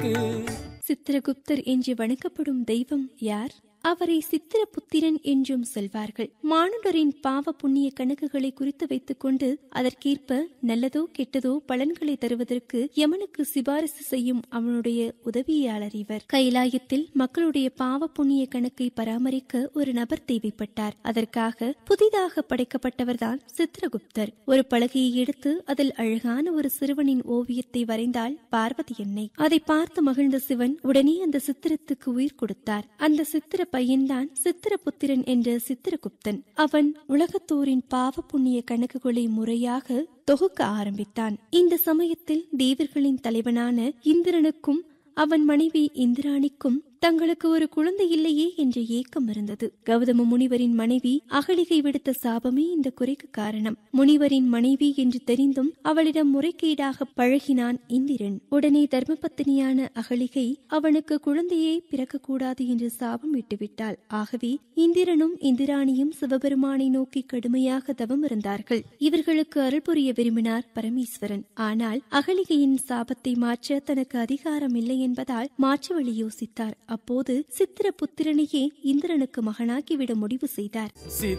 உனக்கு சித்திரகுப்தர் என்று வணங்கப்படும் தெய்வம் யார் அவரை சித்திரபுத்திரன் என்றும் சொல்வார்கள் மானுடரின் பாவ புண்ணிய கணக்குகளை குறித்து வைத்துக் கொண்டு அதற்கேற்ப நல்லதோ கெட்டதோ பலன்களை தருவதற்கு யமனுக்கு சிபாரிசு செய்யும் அவனுடைய உதவியாளர் இவர் கைலாயத்தில் மக்களுடைய பாவ புண்ணிய கணக்கை பராமரிக்க ஒரு நபர் தேவைப்பட்டார் அதற்காக புதிதாக படைக்கப்பட்டவர்தான் சித்திரகுப்தர் ஒரு பலகையை எடுத்து அதில் அழகான ஒரு சிறுவனின் ஓவியத்தை வரைந்தாள் பார்வதி என்னை அதை பார்த்து மகிழ்ந்த சிவன் உடனே அந்த சித்திரத்துக்கு உயிர் கொடுத்தார் அந்த சித்திர பையன்தான் சித்திரபுத்திரன் என்ற சித்திரகுப்தன் அவன் உலகத்தோரின் பாவ புண்ணிய கணக்குகளை முறையாக தொகுக்க ஆரம்பித்தான் இந்த சமயத்தில் தேவர்களின் தலைவனான இந்திரனுக்கும் அவன் மனைவி இந்திராணிக்கும் தங்களுக்கு ஒரு குழந்தை இல்லையே என்ற ஏக்கம் இருந்தது கௌதம முனிவரின் மனைவி அகலிகை விடுத்த சாபமே இந்த குறைக்கு காரணம் முனிவரின் மனைவி என்று தெரிந்தும் அவளிடம் முறைகேடாக பழகினான் இந்திரன் உடனே தர்மபத்தினியான அகலிகை அவனுக்கு குழந்தையே பிறக்கக்கூடாது என்று சாபம் விட்டுவிட்டாள் ஆகவே இந்திரனும் இந்திராணியும் சிவபெருமானை நோக்கி கடுமையாக தவம் இருந்தார்கள் இவர்களுக்கு அருள் புரிய விரும்பினார் பரமேஸ்வரன் ஆனால் அகலிகையின் சாபத்தை மாற்ற தனக்கு அதிகாரம் இல்லை என்பதால் மாற்று வழி யோசித்தார் அப்போது சித்திர புத்திரனையே இந்திரனுக்கு மகனாக்கிவிட முடிவு செய்தார் சித